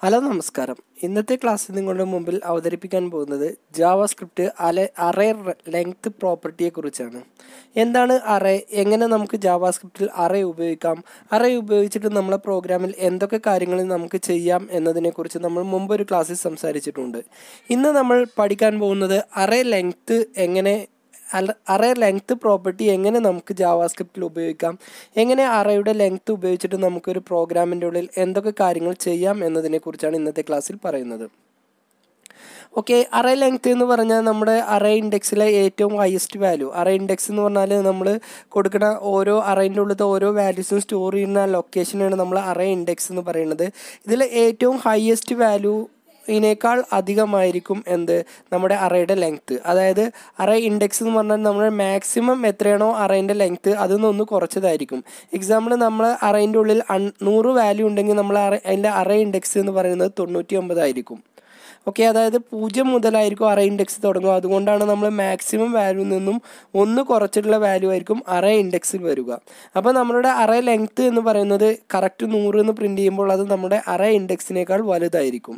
hello നമസ്കാരം ഇന്നത്തെ ക്ലാസ്സിൽ നിങ്ങളുടെ മുമ്പിൽ അവതരിപ്പിക്കാൻ പോകുന്നത് ജാവ സ്ക്രിപ്റ്റ് അല അറേ ലെങ്ത് പ്രോപ്പർട്ടിയെ കുറിച്ചാണ് എന്താണ് അറേ എങ്ങനെ നമുക്ക് ജാവ സ്ക്രിപ്റ്റിൽ അറേ ഉപയോഗിക്കാം അറേ ഉപയോഗിച്ചിട്ട് നമ്മളെ പ്രോഗ്രാമിൽ എന്തൊക്കെ കാര്യങ്ങൾ നമുക്ക് ചെയ്യാം എന്നതിനെക്കുറിച്ച് നമ്മൾ മുമ്പ് ഒരു ക്ലാസ്സിൽ സംസാരിച്ചിട്ടുണ്ട് ഇന്ന് നമ്മൾ പഠിക്കാൻ പോകുന്നത് അറേ ലെങ്ത് എങ്ങനെ അറേ ലെങ്ത് പ്രോപ്പർട്ടി എങ്ങനെ നമുക്ക് ജാവാസ്ക്രിപ്റ്റിൽ ഉപയോഗിക്കാം എങ്ങനെ അറേയുടെ ലെങ്ത് ഉപയോഗിച്ചിട്ട് നമുക്കൊരു പ്രോഗ്രാമിൻ്റെ ഉള്ളിൽ എന്തൊക്കെ കാര്യങ്ങൾ ചെയ്യാം എന്നതിനെക്കുറിച്ചാണ് ഇന്നത്തെ ക്ലാസ്സിൽ പറയുന്നത് ഓക്കെ അറേ ലെങ്ത് എന്ന് പറഞ്ഞാൽ നമ്മുടെ അറേ ഇൻഡെക്സിലെ ഏറ്റവും ഹയസ്റ്റ് വാല്യൂ അറേ ഇൻഡെക്സ് എന്ന് പറഞ്ഞാൽ നമ്മൾ കൊടുക്കുന്ന ഓരോ അറേൻ്റെ ഉള്ളിലത്തെ ഓരോ വാല്യൂസും സ്റ്റോർ ചെയ്യുന്ന ലൊക്കേഷനാണ് നമ്മൾ അറേ ഇൻഡെക്സ് എന്ന് പറയുന്നത് ഇതിൽ ഏറ്റവും ഹയസ്റ്റ് വാല്യൂ ഇതിനേക്കാൾ അധികമായിരിക്കും എന്ത് നമ്മുടെ അറേയുടെ ലെങ്ത്ത് അതായത് അറേ ഇൻഡെക്സ് എന്ന് പറഞ്ഞാൽ നമ്മുടെ മാക്സിമം എത്രയാണോ അറേൻ്റെ ലെങ്ത്ത് അതിൽ നിന്നൊന്ന് കുറച്ചതായിരിക്കും എക്സാമ്പിൾ നമ്മൾ അറേൻ്റെ ഉള്ളിൽ അൺ നൂറ് വാല്യൂ ഉണ്ടെങ്കിൽ നമ്മൾ അറേ അതിൻ്റെ അറേ ഇൻഡെക്സ് എന്ന് പറയുന്നത് തൊണ്ണൂറ്റി ഒമ്പതായിരിക്കും ഓക്കെ അതായത് പൂജ്യം മുതലായിരിക്കും അറേ ഇൻഡെക്സ് തുടങ്ങുക അതുകൊണ്ടാണ് നമ്മൾ മാക്സിമം വാല്യൂ നിന്നും ഒന്ന് കുറച്ചിട്ടുള്ള വാല്യൂ ആയിരിക്കും അറേ ഇൻഡെക്സിൽ വരിക അപ്പോൾ നമ്മളുടെ അറേ ലെങ്ത്ത് എന്ന് പറയുന്നത് കറക്റ്റ് നൂറ് എന്ന് പ്രിൻറ്റ് ചെയ്യുമ്പോൾ അത് നമ്മുടെ അറേ ഇൻഡെക്സിനേക്കാൾ വലുതായിരിക്കും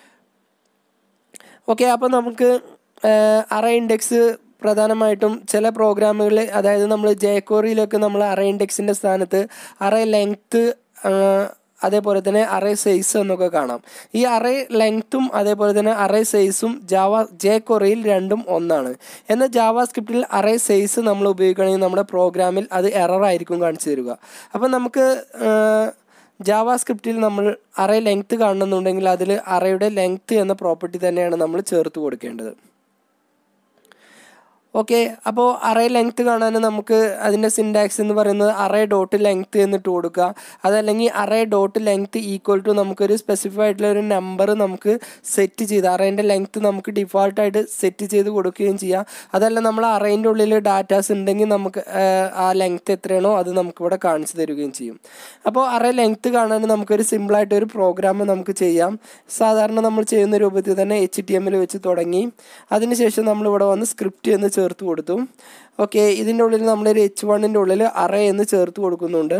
ഓക്കെ അപ്പോൾ നമുക്ക് അറേ ഇൻഡെക്സ് പ്രധാനമായിട്ടും ചില പ്രോഗ്രാമുകളിൽ അതായത് നമ്മൾ ജയക്കോറിയിലൊക്കെ നമ്മൾ അറേ ഇൻഡെക്സിൻ്റെ സ്ഥാനത്ത് അറേ ലെങ്ത്ത് അതേപോലെ തന്നെ അറേ സൈസ് എന്നൊക്കെ കാണാം ഈ അറേ ലെങ്ത്തും അതേപോലെ തന്നെ അറേ സൈസും ജാവ ജെ കൊറിയിൽ രണ്ടും ഒന്നാണ് എന്നാൽ ജാവ സ്ക്രിപ്റ്റിൽ അറേ സൈസ് നമ്മൾ ഉപയോഗിക്കുകയാണെങ്കിൽ നമ്മുടെ പ്രോഗ്രാമിൽ അത് എറർ ആയിരിക്കും കാണിച്ചു തരിക അപ്പം നമുക്ക് ജാവ സ്ക്രിപ്റ്റിൽ നമ്മൾ അറേ ലെങ്ത്ത് കാണുന്നുണ്ടെങ്കിൽ അതിൽ അറേയുടെ ലെങ്ത്ത് എന്ന പ്രോപ്പർട്ടി തന്നെയാണ് നമ്മൾ ചേർത്ത് കൊടുക്കേണ്ടത് ഓക്കെ അപ്പോൾ അറേ ലെങ്ത്ത് കാണാൻ നമുക്ക് അതിൻ്റെ സിൻടാക്സ് എന്ന് പറയുന്നത് അറേ ഡോട്ട് ലെങ്ത്ത് എന്നിട്ട് കൊടുക്കുക അതല്ലെങ്കിൽ array dot length equal to നമുക്കൊരു സ്പെസിഫൈ ആയിട്ടുള്ള ഒരു നമ്പർ നമുക്ക് സെറ്റ് ചെയ്ത് അറേൻ്റെ ലെങ്ത്ത് നമുക്ക് ഡിഫോൾട്ടായിട്ട് സെറ്റ് ചെയ്ത് കൊടുക്കുകയും ചെയ്യാം അതല്ല നമ്മൾ അറേൻ്റെ ഉള്ളിൽ ഡാറ്റാസ് ഉണ്ടെങ്കിൽ നമുക്ക് ആ ലെങ്ത്ത് എത്രയാണോ അത് നമുക്കിവിടെ കാണിച്ചു തരികയും ചെയ്യും അപ്പോൾ അറേ ലെങ്ത്ത് കാണാൻ നമുക്കൊരു സിമ്പിളായിട്ട് ഒരു പ്രോഗ്രാം നമുക്ക് ചെയ്യാം സാധാരണ നമ്മൾ ചെയ്യുന്ന രൂപത്തിൽ തന്നെ എച്ച് ടി എമ്മിൽ വെച്ച് തുടങ്ങി അതിനുശേഷം നമ്മളിവിടെ വന്ന് സ്ക്രിപ്റ്റ് എന്ന് ചേർത്ത് കൊടുത്തു ഓക്കെ ഇതിൻ്റെ ഉള്ളിൽ നമ്മളൊരു എച്ച് വണ്ണിൻ്റെ ഉള്ളിൽ അറേ എന്ന് ചേർത്ത് കൊടുക്കുന്നുണ്ട്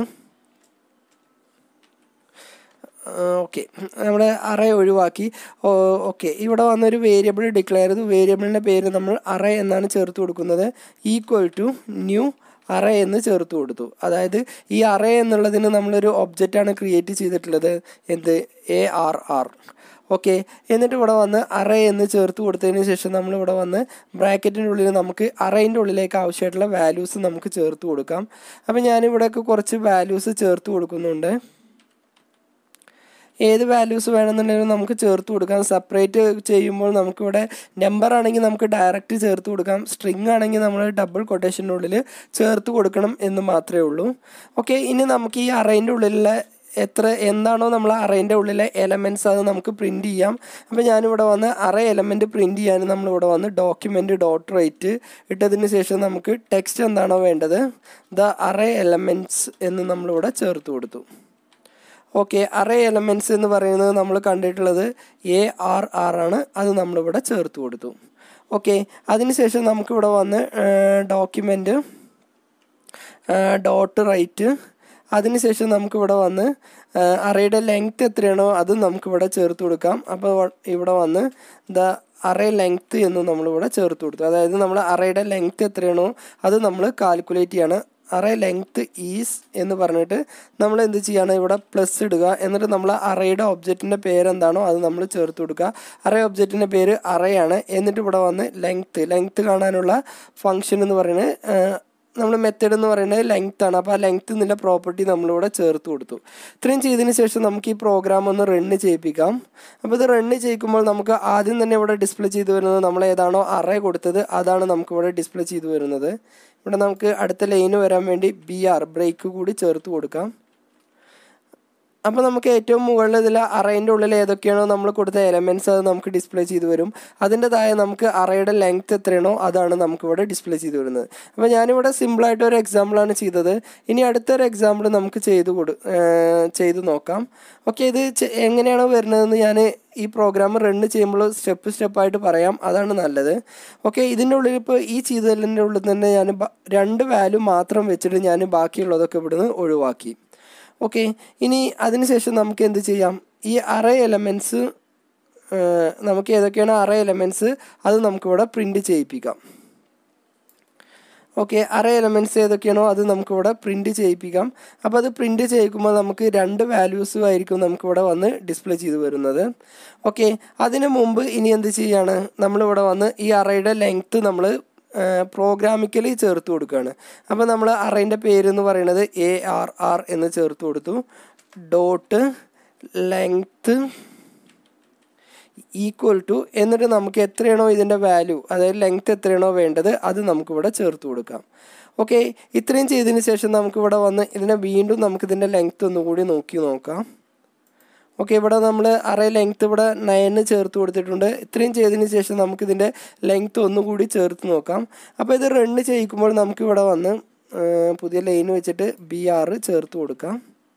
ഓക്കെ നമ്മുടെ അറേ ഒഴിവാക്കി ഓക്കെ ഇവിടെ വന്നൊരു വേരിയബിൾ ഡിക്ലെയർ ചെയ്തു വേരിയബിളിൻ്റെ പേര് നമ്മൾ അറേ എന്നാണ് ചേർത്ത് കൊടുക്കുന്നത് ഈക്വൽ ടു ന്യൂ അറേ എന്ന് ചേർത്ത് കൊടുത്തു അതായത് ഈ അറേ എന്നുള്ളതിന് നമ്മളൊരു ഒബ്ജക്റ്റാണ് ക്രിയേറ്റ് ചെയ്തിട്ടുള്ളത് എന്ത് എ ആർ ആർ ഓക്കെ എന്നിട്ട് ഇവിടെ വന്ന് അറേ എന്ന് ചേർത്ത് കൊടുത്തതിന് ശേഷം നമ്മൾ ഇവിടെ വന്ന് ബ്രാക്കറ്റിൻ്റെ ഉള്ളിൽ നമുക്ക് അറേൻ്റെ ഉള്ളിലേക്ക് ആവശ്യമായിട്ടുള്ള വാല്യൂസ് നമുക്ക് ചേർത്ത് കൊടുക്കാം അപ്പം ഞാനിവിടെയൊക്കെ കുറച്ച് വാല്യൂസ് ചേർത്ത് കൊടുക്കുന്നുണ്ട് ഏത് വാല്യൂസ് വേണമെന്നുണ്ടെങ്കിലും നമുക്ക് ചേർത്ത് കൊടുക്കാം സെപ്പറേറ്റ് ചെയ്യുമ്പോൾ നമുക്കിവിടെ നമ്പർ ആണെങ്കിൽ നമുക്ക് ഡയറക്റ്റ് ചേർത്ത് കൊടുക്കാം സ്ട്രിങ് ആണെങ്കിൽ നമ്മൾ ഡബിൾ കൊട്ടേഷൻ്റെ ഉള്ളിൽ ചേർത്ത് കൊടുക്കണം എന്ന് മാത്രമേ ഉള്ളൂ ഓക്കെ ഇനി നമുക്ക് ഈ അറേൻ്റെ ഉള്ളിലുള്ള എത്ര എന്താണോ നമ്മൾ അറേൻ്റെ ഉള്ളിലെ എലമെൻറ്റ്സ് അത് നമുക്ക് പ്രിൻറ്റ് ചെയ്യാം അപ്പോൾ ഞാനിവിടെ വന്ന് അറേ എലമെൻറ്റ് പ്രിൻറ്റ് ചെയ്യാൻ നമ്മളിവിടെ വന്ന് ഡോക്യുമെൻറ്റ് ഡോട്ട് റൈറ്റ് ഇട്ടതിന് ശേഷം നമുക്ക് ടെക്സ്റ്റ് എന്താണോ വേണ്ടത് ദ അറേ എലമെൻറ്റ്സ് എന്ന് നമ്മളിവിടെ ചേർത്ത് കൊടുത്തു ഓക്കെ അറേ എലമെൻറ്റ്സ് എന്ന് പറയുന്നത് നമ്മൾ കണ്ടിട്ടുള്ളത് എ ആർ ആർ ആണ് അത് നമ്മളിവിടെ ചേർത്ത് കൊടുത്തു ഓക്കെ അതിനുശേഷം നമുക്കിവിടെ വന്ന് ഡോക്യുമെൻറ്റ് ഡോട്ട് റൈറ്റ് അതിനുശേഷം നമുക്കിവിടെ വന്ന് അറേയുടെ ലെങ്ത്ത് എത്രയാണോ അത് നമുക്കിവിടെ ചേർത്ത് കൊടുക്കാം അപ്പോൾ ഇവിടെ വന്ന് ദ അറേ ലെങ്ത്ത് എന്ന് നമ്മളിവിടെ ചേർത്ത് കൊടുത്തു അതായത് നമ്മൾ അറേയുടെ ലെങ്ത്ത് എത്രയാണോ അത് നമ്മൾ കാൽക്കുലേറ്റ് ചെയ്യാണ് അറേ ലെങ്ത്ത് ഈസ് എന്ന് പറഞ്ഞിട്ട് നമ്മൾ എന്ത് ചെയ്യാണ് ഇവിടെ പ്ലസ് ഇടുക എന്നിട്ട് നമ്മൾ അറേയുടെ ഒബ്ജക്റ്റിൻ്റെ പേരെന്താണോ അത് നമ്മൾ ചേർത്ത് കൊടുക്കുക അറേ ഒബ്ജക്റ്റിൻ്റെ പേര് അറേയാണ് എന്നിട്ട് ഇവിടെ വന്ന് ലെങ്ത്ത് ലെങ്ത്ത് കാണാനുള്ള ഫങ്ഷൻ എന്ന് പറയുന്നത് നമ്മൾ മെത്തേഡ് എന്ന് പറയുന്നത് ലെങ്ത് ആണ് അപ്പോൾ ആ ലെങ്ത് എന്നുള്ള പ്രോപ്പർട്ടി നമ്മളിവിടെ ചേർത്ത് കൊടുത്തു ഇത്രയും ചെയ്തതിന് ശേഷം നമുക്ക് ഈ പ്രോഗ്രാം ഒന്ന് റണ്ണ് ചെയ്യിപ്പിക്കാം അപ്പോൾ ഇത് റണ്ണ് ചെയ്യിക്കുമ്പോൾ നമുക്ക് ആദ്യം തന്നെ ഇവിടെ ഡിസ്പ്ലേ ചെയ്തു വരുന്നത് നമ്മൾ ഏതാണോ അറേ കൊടുത്തത് അതാണ് നമുക്ക് ഇവിടെ ഡിസ്പ്ലേ ചെയ്തു വരുന്നത് ഇവിടെ നമുക്ക് അടുത്ത ലൈന് വരാൻ വേണ്ടി ബി ആർ ബ്രേക്ക് കൂടി ചേർത്ത് കൊടുക്കാം അപ്പോൾ നമുക്ക് ഏറ്റവും മുകളിൽ ഇതിൽ അറേൻ്റെ ഉള്ളിൽ ഏതൊക്കെയാണോ നമ്മൾ കൊടുത്ത എലമെൻറ്റ്സ് അത് നമുക്ക് ഡിസ്പ്ലേ ചെയ്ത് വരും അതിൻ്റെതായ നമുക്ക് അറേയുടെ ലെങ്ത് എത്രയാണോ അതാണ് നമുക്കിവിടെ ഡിസ്പ്ലേ ചെയ്ത് വരുന്നത് അപ്പോൾ ഞാനിവിടെ സിമ്പിളായിട്ട് ഒരു എക്സാമ്പിളാണ് ചെയ്തത് ഇനി അടുത്തൊരു എക്സാമ്പിൾ നമുക്ക് ചെയ്ത് കൊടു ചെയ്ത് നോക്കാം ഓക്കെ ഇത് എങ്ങനെയാണോ വരുന്നതെന്ന് ഞാൻ ഈ പ്രോഗ്രാം റണ്ണ് ചെയ്യുമ്പോൾ സ്റ്റെപ്പ് സ്റ്റെപ്പായിട്ട് പറയാം അതാണ് നല്ലത് ഓക്കെ ഇതിൻ്റെ ഉള്ളിൽ ഇപ്പോൾ ഈ ചെയ്തതിൻ്റെ ഉള്ളിൽ തന്നെ ഞാൻ രണ്ട് വാല്യൂ മാത്രം വെച്ചിട്ട് ഞാൻ ബാക്കിയുള്ളതൊക്കെ ഇവിടുന്ന് ഒഴിവാക്കി ഓക്കെ ഇനി അതിനുശേഷം നമുക്ക് എന്ത് ചെയ്യാം ഈ അറേ എലമെൻറ്റ്സ് നമുക്ക് ഏതൊക്കെയാണ് അറേ എലമെൻറ്റ്സ് അത് നമുക്കിവിടെ പ്രിൻറ്റ് ചെയ്യിപ്പിക്കാം ഓക്കെ അറേ എലമെൻറ്റ്സ് ഏതൊക്കെയാണോ അത് നമുക്കിവിടെ പ്രിൻറ്റ് ചെയ്യിപ്പിക്കാം അപ്പോൾ അത് പ്രിൻറ്റ് ചെയ്യിക്കുമ്പോൾ നമുക്ക് രണ്ട് വാല്യൂസും ആയിരിക്കും നമുക്കിവിടെ വന്ന് ഡിസ്പ്ലേ ചെയ്ത് വരുന്നത് ഓക്കെ അതിന് മുമ്പ് ഇനി എന്ത് ചെയ്യാണ് നമ്മളിവിടെ വന്ന് ഈ അറയുടെ ലെങ്ത്ത് നമ്മൾ പ്രോഗ്രാമിക്കലി ചേർത്ത് കൊടുക്കുകയാണ് അപ്പോൾ നമ്മൾ അറേൻ്റെ പേര് എന്ന് പറയുന്നത് എ ആർ ആർ എന്ന് ചേർത്ത് കൊടുത്തു ഡോട്ട് ലെങ്ത്ത് ഈക്വൽ ടു എന്നിട്ട് നമുക്ക് എത്രയാണോ ഇതിൻ്റെ വാല്യൂ അതായത് ലെങ്ത് എത്രയാണോ വേണ്ടത് അത് നമുക്കിവിടെ ചേർത്ത് കൊടുക്കാം ഓക്കെ ഇത്രയും ചെയ്തതിന് ശേഷം നമുക്കിവിടെ വന്ന് ഇതിനെ വീണ്ടും നമുക്കിതിൻ്റെ ലെങ്ത് ഒന്നുകൂടി നോക്കി നോക്കാം ഓക്കെ ഇവിടെ നമ്മൾ അറേ ലെങ്ത് ഇവിടെ നയന് ചേർത്ത് കൊടുത്തിട്ടുണ്ട് ഇത്രയും ചെയ്തതിന് ശേഷം നമുക്കിതിൻ്റെ ലെങ്ത് ഒന്നുകൂടി ചേർത്ത് നോക്കാം അപ്പോൾ ഇത് റണ്ണ് ചെയ്യിക്കുമ്പോൾ നമുക്കിവിടെ വന്ന് പുതിയ ലൈൻ വെച്ചിട്ട് ബി ആർ ചേർത്ത് കൊടുക്കാം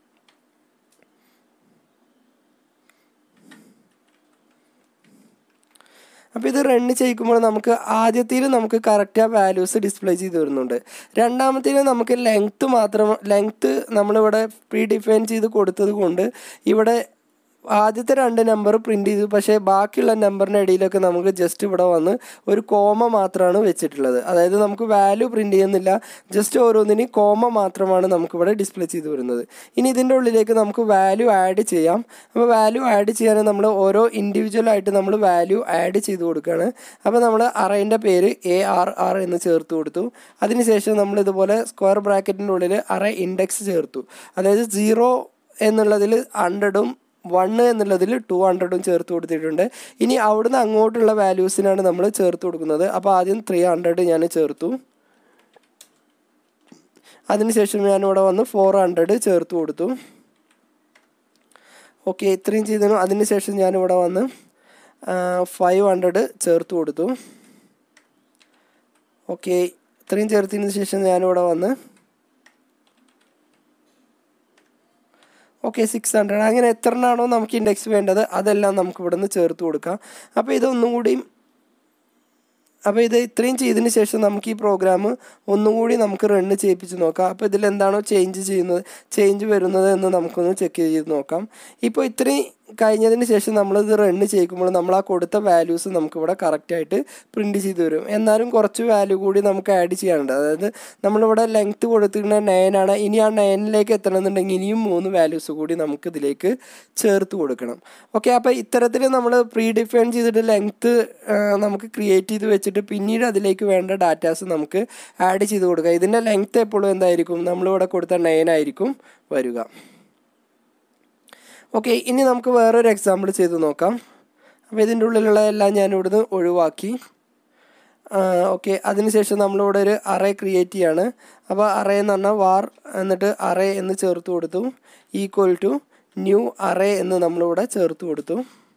അപ്പോൾ ഇത് റണ്ണ് ചെയ്യിക്കുമ്പോൾ നമുക്ക് ആദ്യത്തിൽ നമുക്ക് കറക്റ്റ് ആ വാല്യൂസ് ഡിസ്പ്ലേ ചെയ്ത് വരുന്നുണ്ട് രണ്ടാമത്തേൽ നമുക്ക് ലെങ്ത്ത് മാത്രം ലെങ്ത്ത് നമ്മളിവിടെ പ്രീ ഡിഫൈൻ ചെയ്ത് കൊടുത്തത് കൊണ്ട് ഇവിടെ ആദ്യത്തെ രണ്ട് നമ്പർ പ്രിൻ്റ് ചെയ്തു പക്ഷേ ബാക്കിയുള്ള നമ്പറിൻ്റെ ഇടയിലൊക്കെ നമുക്ക് ജസ്റ്റ് ഇവിടെ വന്ന് ഒരു കോമ മാത്രമാണ് വെച്ചിട്ടുള്ളത് അതായത് നമുക്ക് വാല്യൂ പ്രിൻ്റ് ചെയ്യുന്നില്ല ജസ്റ്റ് ഓരോന്നിനും കോമ മാത്രമാണ് നമുക്കിവിടെ ഡിസ്പ്ലേ ചെയ്ത് വരുന്നത് ഇനി ഇതിൻ്റെ ഉള്ളിലേക്ക് നമുക്ക് വാല്യൂ ആഡ് ചെയ്യാം അപ്പോൾ വാല്യൂ ആഡ് ചെയ്യാൻ നമ്മൾ ഓരോ ഇൻഡിവിജ്വൽ ആയിട്ട് നമ്മൾ വാല്യൂ ആഡ് ചെയ്ത് കൊടുക്കുകയാണ് അപ്പോൾ നമ്മൾ അറേൻ്റെ പേര് എ ആർ ആർ എന്ന് ചേർത്ത് കൊടുത്തു അതിനുശേഷം നമ്മൾ ഇതുപോലെ സ്ക്വയർ ബ്രാക്കറ്റിൻ്റെ ഉള്ളിൽ അറേ ഇൻഡെക്സ് ചേർത്തു അതായത് സീറോ എന്നുള്ളതിൽ ഹൺഡ്രഡും വണ്ണ് എന്നുള്ളതിൽ ടു ഹൺഡ്രഡും ചേർത്ത് കൊടുത്തിട്ടുണ്ട് ഇനി അവിടുന്ന് അങ്ങോട്ടുള്ള വാല്യൂസിനാണ് നമ്മൾ ചേർത്ത് കൊടുക്കുന്നത് അപ്പോൾ ആദ്യം ത്രീ ഹൺഡ്രഡ് ഞാൻ ചേർത്തു അതിനുശേഷം ഞാനിവിടെ വന്ന് ഫോർ ഹൺഡ്രഡ് ചേർത്ത് കൊടുത്തു ഓക്കെ ഇത്രയും ചെയ്തു അതിനുശേഷം ഞാനിവിടെ വന്ന് ഫൈവ് ഹൺഡ്രഡ് ചേർത്ത് കൊടുത്തു ഓക്കെ ഇത്രയും ചേർത്തതിന് ശേഷം ഞാനിവിടെ വന്ന് ഓക്കെ സിക്സ് ഹൺഡ്രഡ് അങ്ങനെ എത്ര എണ്ണാണോ നമുക്ക് ഇൻഡെക്സ് വേണ്ടത് അതെല്ലാം നമുക്ക് ഇവിടെ നിന്ന് ചേർത്ത് കൊടുക്കാം അപ്പോൾ ഇതൊന്നും കൂടിയും അപ്പോൾ ഇത് ഇത്രയും ചെയ്തതിന് ശേഷം നമുക്ക് ഈ പ്രോഗ്രാം ഒന്നുകൂടി നമുക്ക് റണ്ണ് ചെയ്യിപ്പിച്ച് നോക്കാം അപ്പോൾ ഇതിൽ എന്താണോ ചേഞ്ച് ചെയ്യുന്നത് ചേഞ്ച് വരുന്നത് എന്ന് നമുക്കൊന്ന് ചെക്ക് ചെയ്ത് നോക്കാം ഇപ്പോൾ ഇത്രയും കഴിഞ്ഞതിന് ശേഷം നമ്മളിത് റണ്ണ് ചെയ്യിക്കുമ്പോൾ നമ്മൾ ആ കൊടുത്ത വാല്യൂസ് നമുക്കിവിടെ കറക്റ്റായിട്ട് പ്രിൻറ്റ് ചെയ്ത് വരും എന്നാലും കുറച്ച് വാല്യൂ കൂടി നമുക്ക് ആഡ് ചെയ്യാനുണ്ട് അതായത് നമ്മളിവിടെ ലെങ്ത്ത് കൊടുത്തിരുന്ന നയനാണ് ഇനി ആ നയനിലേക്ക് എത്തണമെന്നുണ്ടെങ്കിൽ ഇനിയും മൂന്ന് വാല്യൂസ് കൂടി നമുക്ക് ഇതിലേക്ക് ചേർത്ത് കൊടുക്കണം ഓക്കെ അപ്പോൾ ഇത്തരത്തിൽ നമ്മൾ പ്രീ ഡിഫൈൻ ചെയ്തിട്ട് ലെങ്ത്ത് നമുക്ക് ക്രിയേറ്റ് ചെയ്ത് വെച്ചിട്ട് പിന്നീട് അതിലേക്ക് വേണ്ട ഡാറ്റാസ് നമുക്ക് ആഡ് ചെയ്ത് കൊടുക്കുക ഇതിൻ്റെ ലെങ്ത്ത് എപ്പോഴും എന്തായിരിക്കും നമ്മളിവിടെ കൊടുത്ത നയൻ ആയിരിക്കും വരിക ഓക്കെ ഇനി നമുക്ക് വേറൊരു എക്സാമ്പിൾ ചെയ്ത് നോക്കാം അപ്പോൾ ഇതിൻ്റെ ഉള്ളിലുള്ള എല്ലാം ഞാൻ ഇവിടുന്ന് ഒഴിവാക്കി ഓക്കെ അതിനുശേഷം നമ്മളിവിടെ ഒരു അറേ ക്രിയേറ്റ് ചെയ്യാണ് അപ്പോൾ അറേ എന്ന് പറഞ്ഞാൽ വാർ എന്നിട്ട് അറേ എന്ന് ചേർത്ത് കൊടുത്തു ഈക്വൽ ടു ന്യൂ അറേ എന്ന് നമ്മളിവിടെ ചേർത്ത് കൊടുത്തു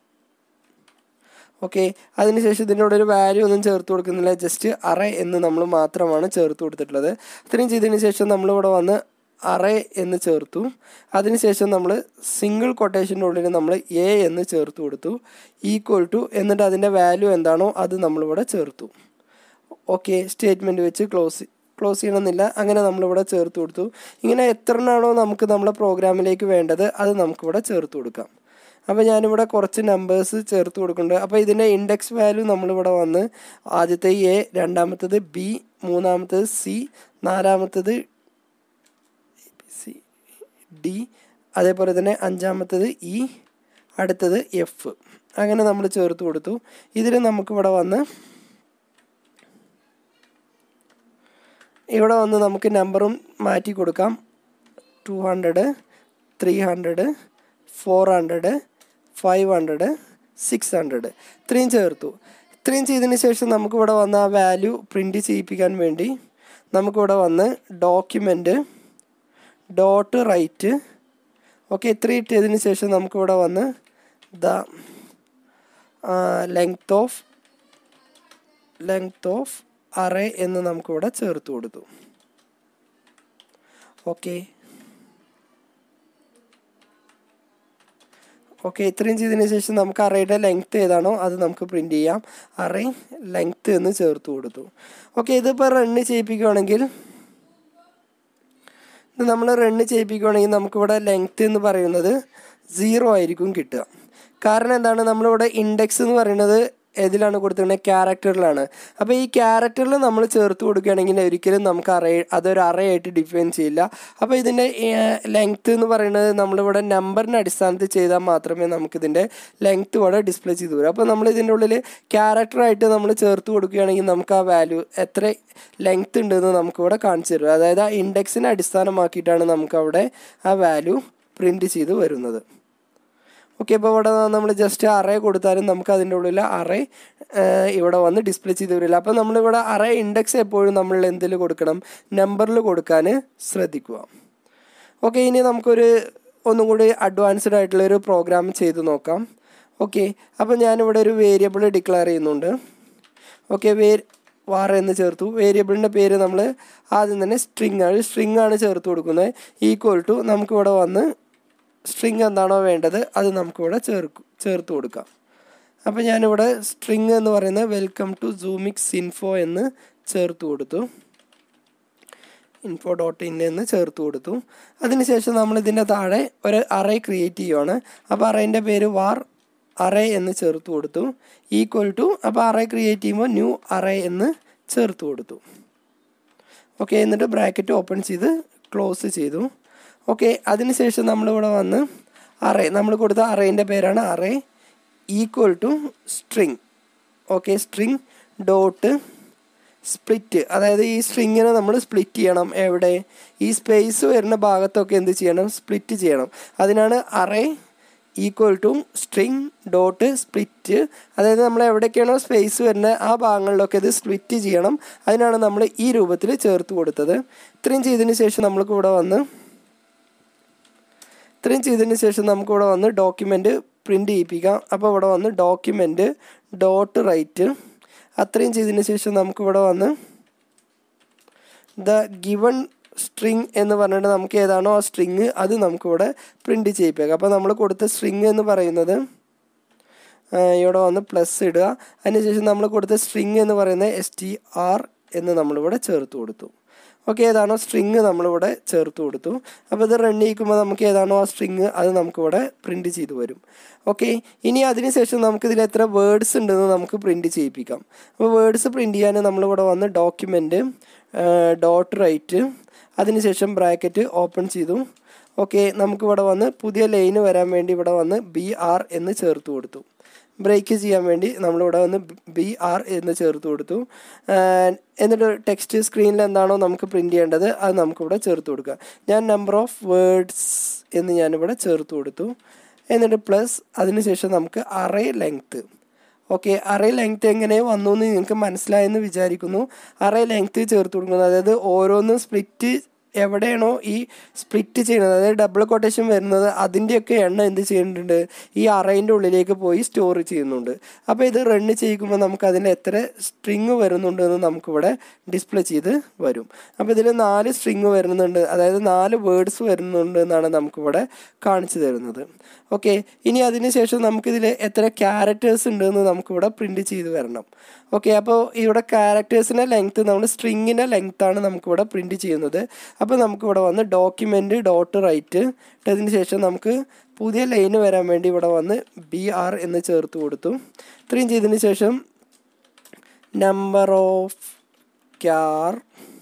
ഓക്കെ അതിനുശേഷം ഇതിൻ്റെ കൂടെ ഒരു വാല്യൂ ഒന്നും ചേർത്ത് കൊടുക്കുന്നില്ല ജസ്റ്റ് അറേ എന്ന് നമ്മൾ മാത്രമാണ് ചേർത്ത് കൊടുത്തിട്ടുള്ളത് അത്രയും ചെയ്തതിന് ശേഷം നമ്മളിവിടെ വന്ന് അറേ എന്ന് ചേർത്തു അതിനുശേഷം നമ്മൾ സിംഗിൾ കൊട്ടേഷൻ്റെ ഉള്ളിൽ നമ്മൾ എ എന്ന് ചേർത്ത് കൊടുത്തു ഈക്വൽ ടു എന്നിട്ട് അതിൻ്റെ വാല്യൂ എന്താണോ അത് നമ്മളിവിടെ ചേർത്തു ഓക്കെ സ്റ്റേറ്റ്മെൻറ്റ് വെച്ച് ക്ലോസ് ക്ലോസ് ചെയ്യണമെന്നില്ല അങ്ങനെ നമ്മളിവിടെ ചേർത്ത് കൊടുത്തു ഇങ്ങനെ എത്ര എണ്ണമാണോ നമുക്ക് നമ്മളെ പ്രോഗ്രാമിലേക്ക് വേണ്ടത് അത് നമുക്കിവിടെ ചേർത്ത് കൊടുക്കാം അപ്പോൾ ഞാനിവിടെ കുറച്ച് നമ്പേഴ്സ് ചേർത്ത് കൊടുക്കുന്നുണ്ട് അപ്പോൾ ഇതിൻ്റെ ഇൻഡെക്സ് വാല്യൂ നമ്മളിവിടെ വന്ന് ആദ്യത്തെ എ രണ്ടാമത്തത് ബി മൂന്നാമത്തത് സി നാലാമത്തത് സി ഡി അതേപോലെ തന്നെ അഞ്ചാമത്തത് ഇ അടുത്തത് എഫ് അങ്ങനെ നമ്മൾ ചേർത്ത് കൊടുത്തു ഇതിൽ നമുക്കിവിടെ വന്ന് ഇവിടെ വന്ന് നമുക്ക് നമ്പറും മാറ്റി കൊടുക്കാം two hundred three hundred four hundred five hundred six hundred ഇത്രയും ചേർത്തു ഇത്രയും ചെയ്തതിന് ശേഷം നമുക്കിവിടെ വന്ന് ആ വാല്യൂ പ്രിൻറ്റ് ചെയ്യിപ്പിക്കാൻ വേണ്ടി നമുക്കിവിടെ വന്ന് ഡോക്യുമെൻറ്റ് ഡോട്ട് റൈറ്റ് ഓക്കെ ഇത്രയും ഇട്ടതിന് ശേഷം നമുക്കിവിടെ വന്ന് the length of length of array എന്ന് നമുക്കിവിടെ ചേർത്ത് കൊടുത്തു ഓക്കെ ഓക്കെ ഇത്രയും ചെയ്തതിന് ശേഷം നമുക്ക് അറേയുടെ ലെങ്ത്ത് ഏതാണോ അത് നമുക്ക് പ്രിൻ്റ് ചെയ്യാം അറേ ലെങ്ത്ത് എന്ന് ചേർത്ത് കൊടുത്തു ഓക്കെ ഇതിപ്പോൾ റണ്ണ് ചെയ്യിപ്പിക്കുകയാണെങ്കിൽ ഇത് നമ്മൾ റണ്ണ് ചെയ്യിപ്പിക്കുകയാണെങ്കിൽ നമുക്കിവിടെ ലെങ്ത്ത് എന്ന് പറയുന്നത് സീറോ ആയിരിക്കും കിട്ടുക കാരണം എന്താണ് നമ്മളിവിടെ ഇൻഡെക്സ് എന്ന് പറയുന്നത് ഏതിലാണ് കൊടുത്തിട്ടുള്ളത് ക്യാരക്ടറിലാണ് അപ്പോൾ ഈ ക്യാരക്ടറിൽ നമ്മൾ ചേർത്ത് കൊടുക്കുകയാണെങ്കിൽ ഒരിക്കലും നമുക്ക് അറേ അതൊരു അറയായിട്ട് ഡിഫൈൻ ചെയ്യില്ല അപ്പോൾ ഇതിൻ്റെ ലെങ്ത്ത് എന്ന് പറയുന്നത് നമ്മളിവിടെ നമ്പറിൻ്റെ അടിസ്ഥാനത്തിൽ ചെയ്താൽ മാത്രമേ നമുക്കിതിൻ്റെ ലെങ്ത്ത് ഇവിടെ ഡിസ്പ്ലേ ചെയ്ത് വരും അപ്പോൾ നമ്മൾ ഇതിൻ്റെ ഉള്ളിൽ ക്യാരക്ടറായിട്ട് നമ്മൾ ചേർത്ത് കൊടുക്കുകയാണെങ്കിൽ നമുക്ക് ആ വാല്യൂ എത്ര ലെങ്ത്ത് ഉണ്ടെന്ന് നമുക്കിവിടെ കാണിച്ചു തരും അതായത് ആ ഇൻഡെക്സിനെ അടിസ്ഥാനമാക്കിയിട്ടാണ് നമുക്കവിടെ ആ വാല്യൂ പ്രിൻറ്റ് ചെയ്ത് വരുന്നത് ഓക്കെ ഇപ്പോൾ ഇവിടെ നമ്മൾ ജസ്റ്റ് അറേ കൊടുത്താലും നമുക്ക് അതിൻ്റെ ഉള്ളിൽ അറേ ഇവിടെ വന്ന് ഡിസ്പ്ലേ ചെയ്ത് വരില്ല അപ്പോൾ നമ്മളിവിടെ അറേ ഇൻഡെക്സ് എപ്പോഴും നമ്മൾ എന്തിൽ കൊടുക്കണം നമ്പറിൽ കൊടുക്കാൻ ശ്രദ്ധിക്കുക ഓക്കെ ഇനി നമുക്കൊരു ഒന്നും കൂടി അഡ്വാൻസ്ഡ് ആയിട്ടുള്ള ഒരു പ്രോഗ്രാം ചെയ്ത് നോക്കാം ഓക്കെ അപ്പോൾ ഞാനിവിടെ ഒരു വേരിയബിൾ ഡിക്ലെയർ ചെയ്യുന്നുണ്ട് ഓക്കെ വേ വാർ എന്ന് ചേർത്തു വേരിയബിളിൻ്റെ പേര് നമ്മൾ ആദ്യം തന്നെ സ്ട്രിങ് ആണ് സ്ട്രിങ് ആണ് ചേർത്ത് കൊടുക്കുന്നത് ഈക്വൽ ടു നമുക്കിവിടെ വന്ന് സ്ട്രിങ് എന്താണോ വേണ്ടത് അത് നമുക്കിവിടെ ചേർക്കും ചേർത്ത് കൊടുക്കാം അപ്പോൾ ഞാനിവിടെ സ്ട്രിങ് എന്ന് പറയുന്നത് വെൽക്കം ടു സൂമിക്സ് ഇൻഫോ എന്ന് ചേർത്ത് കൊടുത്തു ഇൻഫോ ഡോട്ട് ഇൻ എന്ന് ചേർത്ത് കൊടുത്തു അതിനുശേഷം നമ്മൾ ഇതിൻ്റെ താഴെ ഒരു അറേ ക്രിയേറ്റ് ചെയ്യുവാണ് അപ്പോൾ അറേൻ്റെ പേര് വാർ അറേ എന്ന് ചേർത്ത് കൊടുത്തു ഈക്വൽ ടു അപ്പോൾ അറേ ക്രിയേറ്റ് ചെയ്യുമ്പോൾ ന്യൂ അറേ എന്ന് ചേർത്ത് കൊടുത്തു ഓക്കെ എന്നിട്ട് ബ്രാക്കറ്റ് ഓപ്പൺ ചെയ്ത് ക്ലോസ് ചെയ്തു ഓക്കെ അതിനുശേഷം നമ്മളിവിടെ വന്ന് അറേ നമ്മൾ കൊടുത്ത അറേൻ്റെ പേരാണ് array equal to string okay string dot split അതായത് ഈ സ്ട്രിങ്ങിനെ നമ്മൾ സ്പ്ലിറ്റ് ചെയ്യണം എവിടെ ഈ സ്പേസ് വരുന്ന ഭാഗത്തൊക്കെ എന്ത് ചെയ്യണം സ്പ്ലിറ്റ് ചെയ്യണം അതിനാണ് array equal to string dot split അതായത് നമ്മൾ എവിടേക്കാണോ സ്പേസ് വരുന്നത് ആ ഭാഗങ്ങളിലൊക്കെ ഇത് സ്പ്ലിറ്റ് ചെയ്യണം അതിനാണ് നമ്മൾ ഈ രൂപത്തിൽ ചേർത്ത് കൊടുത്തത് ഇത്രയും ചെയ്തതിന് ശേഷം നമ്മൾക്ക് ഇവിടെ വന്ന് ഇത്രയും ചെയ്തതിന് ശേഷം നമുക്കിവിടെ വന്ന് ഡോക്യുമെൻ്റ് പ്രിൻ്റ് ചെയ്യിപ്പിക്കാം അപ്പോൾ ഇവിടെ വന്ന് ഡോക്യുമെൻ്റ് ഡോട്ട് റൈറ്റ് അത്രയും ചെയ്തതിന് ശേഷം നമുക്കിവിടെ വന്ന് ദ ഗിവൺ സ്ട്രിങ് എന്ന് പറഞ്ഞിട്ട് നമുക്ക് ഏതാണോ ആ സ്ട്രിങ് അത് നമുക്കിവിടെ പ്രിൻ്റ് ചെയ്യിപ്പിക്കാം അപ്പോൾ നമ്മൾ കൊടുത്ത സ്ട്രിങ് എന്ന് പറയുന്നത് ഇവിടെ വന്ന് പ്ലസ് ഇടുക അതിനുശേഷം നമ്മൾ കൊടുത്ത സ്ട്രിങ് എന്ന് പറയുന്നത് എസ് ടി ആർ എന്ന് നമ്മളിവിടെ ചേർത്ത് കൊടുത്തു ഓക്കെ ഏതാണോ സ്ട്രിങ് നമ്മളിവിടെ ചേർത്ത് കൊടുത്തു അപ്പോൾ ഇത് റൺ ചെയ്യിക്കുമ്പോൾ നമുക്ക് ഏതാണോ ആ സ്ട്രിങ് അത് നമുക്കിവിടെ പ്രിൻറ്റ് ചെയ്ത് വരും ഓക്കെ ഇനി അതിനുശേഷം നമുക്ക് ഇതിൽ എത്ര വേർഡ്സ് ഉണ്ടെന്ന് നമുക്ക് പ്രിൻറ്റ് ചെയ്യിപ്പിക്കാം അപ്പോൾ വേർഡ്സ് പ്രിൻറ്റ് ചെയ്യാൻ നമ്മളിവിടെ വന്ന് ഡോക്യുമെൻറ്റ് ഡോട്ട് റൈറ്റ് അതിനുശേഷം ബ്രാക്കറ്റ് ഓപ്പൺ ചെയ്തു ഓക്കെ നമുക്കിവിടെ വന്ന് പുതിയ ലൈന് വരാൻ വേണ്ടി ഇവിടെ വന്ന് ബി ആർ എന്ന് ചേർത്ത് കൊടുത്തു ബ്രേക്ക് ചെയ്യാൻ വേണ്ടി നമ്മളിവിടെ വന്ന് ബി ആർ എന്ന് ചേർത്ത് കൊടുത്തു എന്നിട്ട് ടെക്സ്റ്റ് സ്ക്രീനിൽ എന്താണോ നമുക്ക് പ്രിൻ്റ് ചെയ്യേണ്ടത് അത് നമുക്കിവിടെ ചേർത്ത് കൊടുക്കുക ഞാൻ നമ്പർ ഓഫ് വേർഡ്സ് എന്ന് ഞാനിവിടെ ചേർത്ത് കൊടുത്തു എന്നിട്ട് പ്ലസ് അതിനുശേഷം നമുക്ക് array length okay array length എങ്ങനെ വന്നു എന്ന് നിങ്ങൾക്ക് മനസ്സിലായെന്ന് വിചാരിക്കുന്നു അറേ ലെങ്ത്ത് ചേർത്ത് കൊടുക്കുന്നത് അതായത് ഓരോന്നും സ്പ്ലിറ്റ് എവിടെയാണോ ഈ സ്പ്ലിറ്റ് ചെയ്യുന്നത് അതായത് ഡബിൾ കൊട്ടേഷൻ വരുന്നത് അതിൻ്റെയൊക്കെ എണ്ണം എന്ത് ചെയ്യുന്നുണ്ട് ഈ അറേൻ്റെ ഉള്ളിലേക്ക് പോയി സ്റ്റോർ ചെയ്യുന്നുണ്ട് അപ്പോൾ ഇത് റണ്ണ് ചെയ്യിക്കുമ്പോൾ നമുക്ക് അതിൽ എത്ര സ്ട്രിങ് വരുന്നുണ്ട് എന്ന് നമുക്കിവിടെ ഡിസ്പ്ലേ ചെയ്ത് വരും അപ്പോൾ ഇതിൽ നാല് സ്ട്രിങ് വരുന്നുണ്ട് അതായത് നാല് വേർഡ്സ് വരുന്നുണ്ട് എന്നാണ് നമുക്കിവിടെ കാണിച്ചു തരുന്നത് ഓക്കെ ഇനി അതിനുശേഷം നമുക്കിതിൽ എത്ര ക്യാരക്ടേഴ്സ് ഉണ്ടെന്ന് നമുക്കിവിടെ പ്രിൻ്റ് ചെയ്ത് വരണം ഓക്കെ അപ്പോൾ ഇവിടെ ക്യാരക്ടേഴ്സിൻ്റെ ലെങ്ത്ത് നമ്മൾ സ്ട്രിങ്ങിൻ്റെ ലെങ്ത്താണ് നമുക്കിവിടെ പ്രിൻ്റ് ചെയ്യുന്നത് അപ്പോൾ നമുക്കിവിടെ വന്ന് ഡോക്യുമെൻറ്റ് ഡോട്ട് റൈറ്റ് അതിന് ശേഷം നമുക്ക് പുതിയ ലൈന് വരാൻ വേണ്ടി ഇവിടെ വന്ന് ബി ആർ എന്ന് ചേർത്ത് കൊടുത്തു ഇത്രയും ചെയ്തതിന് ശേഷം number of char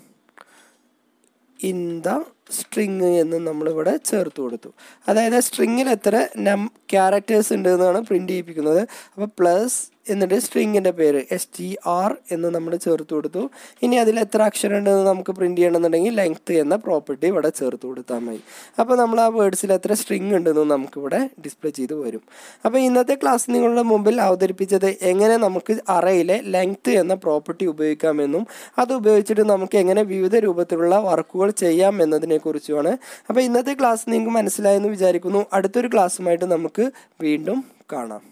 in the string എന്ന് നമ്മളിവിടെ ചേർത്ത് കൊടുത്തു അതായത് സ്ട്രിങ്ങിൽ എത്ര നം ക്യാരക്ടേഴ്സ് ഉണ്ട് എന്നാണ് പ്രിൻ്റ് ചെയ്യിപ്പിക്കുന്നത് അപ്പോൾ പ്ലസ് എന്നിട്ട് സ്ട്രിങ്ങിൻ്റെ പേര് എസ് ടി ആർ എന്ന് നമ്മൾ ചേർത്ത് കൊടുത്തു ഇനി അതിൽ എത്ര അക്ഷരം ഉണ്ടെന്ന് നമുക്ക് പ്രിൻ്റ് ചെയ്യണമെന്നുണ്ടെങ്കിൽ ലെങ്ത്ത് എന്ന പ്രോപ്പർട്ടി ഇവിടെ ചേർത്ത് കൊടുത്താൽ മതി അപ്പോൾ നമ്മൾ ആ വേർഡ്സിൽ എത്ര സ്ട്രിങ് ഉണ്ടെന്ന് നമുക്കിവിടെ ഡിസ്പ്ലേ ചെയ്ത് വരും അപ്പോൾ ഇന്നത്തെ ക്ലാസ് നിങ്ങളുടെ മുമ്പിൽ അവതരിപ്പിച്ചത് എങ്ങനെ നമുക്ക് അറയിലെ ലെങ്ത്ത് എന്ന പ്രോപ്പർട്ടി ഉപയോഗിക്കാമെന്നും അത് ഉപയോഗിച്ചിട്ട് നമുക്ക് എങ്ങനെ വിവിധ രൂപത്തിലുള്ള വർക്കുകൾ ചെയ്യാം എന്നതിനെക്കുറിച്ചുമാണ് അപ്പോൾ ഇന്നത്തെ ക്ലാസ് നിങ്ങൾക്ക് മനസ്സിലായെന്ന് വിചാരിക്കുന്നു അടുത്തൊരു ക്ലാസ്സുമായിട്ട് നമുക്ക് വീണ്ടും കാണാം